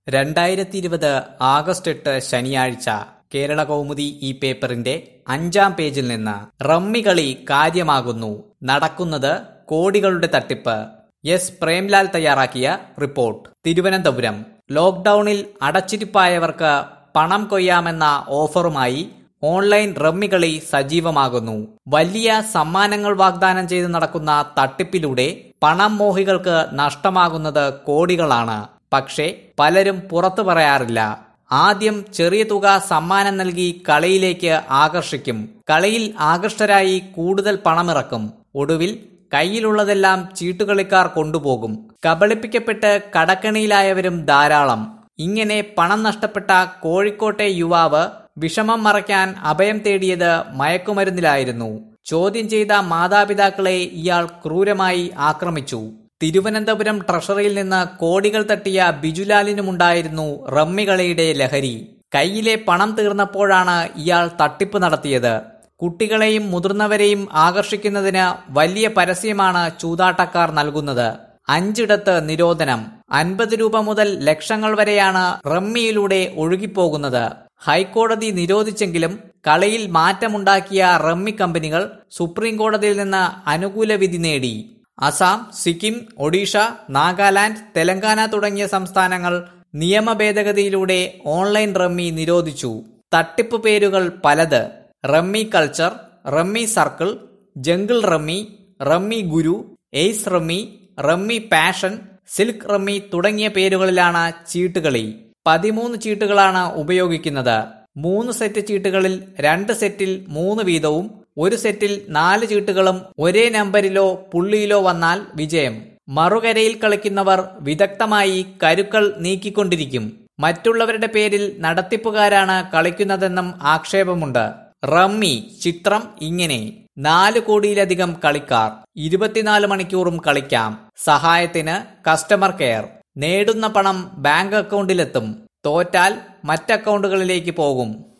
രണ്ടായിരത്തി ഇരുപത് ആഗസ്റ്റ് എട്ട് ശനിയാഴ്ച കേരള കൗമുദി ഈ പേപ്പറിന്റെ അഞ്ചാം പേജിൽ നിന്ന് റമ്മി കളി കാര്യമാകുന്നു നടക്കുന്നത് കോടികളുടെ തട്ടിപ്പ് എസ് പ്രേംലാൽ തയ്യാറാക്കിയ റിപ്പോർട്ട് തിരുവനന്തപുരം ലോക്ഡൌണിൽ അടച്ചിരിപ്പായവർക്ക് പണം കൊയ്യാമെന്ന ഓഫറുമായി ഓൺലൈൻ റമ്മി കളി സജീവമാകുന്നു വലിയ സമ്മാനങ്ങൾ വാഗ്ദാനം ചെയ്ത് നടക്കുന്ന തട്ടിപ്പിലൂടെ പണം മോഹികൾക്ക് നഷ്ടമാകുന്നത് കോടികളാണ് പക്ഷേ പലരും പുറത്തു പറയാറില്ല ആദ്യം ചെറിയ തുക സമ്മാനം നൽകി കളിയിലേക്ക് ആകർഷിക്കും കളിയിൽ ആകൃഷ്ടരായി കൂടുതൽ പണമിറക്കും ഒടുവിൽ കയ്യിലുള്ളതെല്ലാം ചീട്ടുകളിക്കാർ കൊണ്ടുപോകും കബളിപ്പിക്കപ്പെട്ട് കടക്കണിയിലായവരും ധാരാളം ഇങ്ങനെ പണം നഷ്ടപ്പെട്ട കോഴിക്കോട്ടെ യുവാവ് വിഷമം മറയ്ക്കാൻ അഭയം തേടിയത് മയക്കുമരുന്നിലായിരുന്നു ചോദ്യം ചെയ്ത മാതാപിതാക്കളെ ഇയാൾ ക്രൂരമായി ആക്രമിച്ചു തിരുവനന്തപുരം ട്രഷറിയിൽ നിന്ന് കോടികൾ തട്ടിയ ബിജുലാലിനുമുണ്ടായിരുന്നു റമ്മികളിയുടെ ലഹരി കയ്യിലെ പണം തീർന്നപ്പോഴാണ് ഇയാൾ തട്ടിപ്പ് നടത്തിയത് കുട്ടികളെയും മുതിർന്നവരെയും ആകർഷിക്കുന്നതിന് വലിയ പരസ്യമാണ് ചൂതാട്ടക്കാർ നൽകുന്നത് അഞ്ചിടത്ത് നിരോധനം അൻപത് രൂപ മുതൽ ലക്ഷങ്ങൾ വരെയാണ് റമ്മിയിലൂടെ ഒഴുകിപ്പോകുന്നത് ഹൈക്കോടതി നിരോധിച്ചെങ്കിലും കളിയിൽ മാറ്റമുണ്ടാക്കിയ റമ്മി കമ്പനികൾ സുപ്രീം കോടതിയിൽ നിന്ന് അനുകൂല വിധി നേടി അസാം സിക്കിം ഒഡീഷ നാഗാലാൻഡ് തെലങ്കാന തുടങ്ങിയ സംസ്ഥാനങ്ങൾ നിയമ ഭേദഗതിയിലൂടെ ഓൺലൈൻ റമ്മി നിരോധിച്ചു തട്ടിപ്പ് പേരുകൾ പലത് rummy culture rummy circle jungle rummy rummy guru ace rummy rummy passion silk rummy തുടങ്ങിയ പേരുകളിലാണ് ചീട്ടുകളി പതിമൂന്ന് ചീട്ടുകളാണ് ഉപയോഗിക്കുന്നത് മൂന്ന് സെറ്റ് ചീട്ടുകളിൽ രണ്ട് സെറ്റിൽ മൂന്ന് വീതവും ഒരു സെറ്റിൽ നാല് ചീട്ടുകളും ഒരേ നമ്പരിലോ പുള്ളിയിലോ വന്നാൽ വിജയം മറുകരയിൽ കളിക്കുന്നവർ വിദഗ്ധമായി കരുക്കൾ നീക്കിക്കൊണ്ടിരിക്കും മറ്റുള്ളവരുടെ പേരിൽ നടത്തിപ്പുകാരാണ് കളിക്കുന്നതെന്നും ആക്ഷേപമുണ്ട് റമ്മി ചിത്രം ഇങ്ങനെ നാല് കോടിയിലധികം കളിക്കാർ ഇരുപത്തിനാല് മണിക്കൂറും കളിക്കാം സഹായത്തിന് കസ്റ്റമർ കെയർ നേടുന്ന പണം ബാങ്ക് അക്കൗണ്ടിലെത്തും തോറ്റാൽ മറ്റ് അക്കൗണ്ടുകളിലേക്ക് പോകും